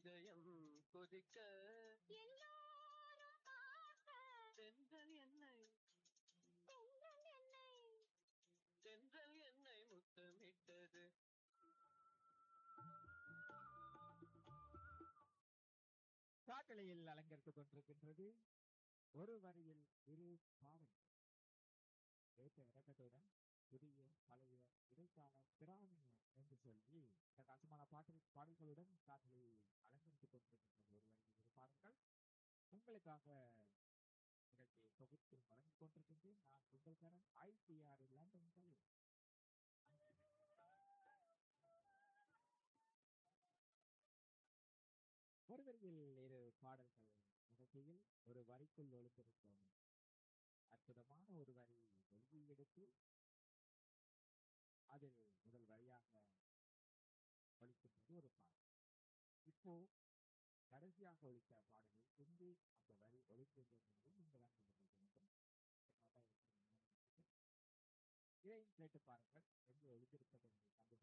இதயம் கொதிக்க எல்லோரும் பார்க்க தென்றல் என்னை தென்றல் என்னை தென்றல் என்னை முத்தமிட்டது சாக்கடையில் அலங்கரித்துக் கொண்டிருக்கின்றது ஒரு வரியில் இரு பாடல்கள் ஏற்ற இறக்கத்துடன் புதிய பழைய இடைக்கால பிராமிய என்று சொல்லி இந்த கசமான பாட்டு பாடல்களுடன் சாக்கடையை அலங்கரித்துக் கொண்டிருக்கின்றது ஒரு வரியில் இரு பாடல்கள் உங்களுக்காக நிகழ்ச்சியை தொகுத்து வழங்கிக் கொண்டிருக்கின்றேன் நான் உங்களுக்கான ஐசிஆர் லண்டன் தலைவர் ஒரு வரியில் இரு பாடல்கள் நிகழ்ச்சியில் ஒரு வரிக்குள் ஒளிந்திருக்கும் அற்புதமான ஒரு வரி வெளியே எடுத்து அதில் முதல் வரியாக ஒழிக்கின்றது ஒரு பாடல் இப்போ கடைசியாக ஒழித்த பாடலில் எங்கே அந்த வரி ஒழிக்கிறது என்பதை நீங்கள் தான் கண்டுபிடிக்க வேண்டும் இதையும் கேட்டு பாருங்கள் எங்கே ஒழித்திருப்பது என்று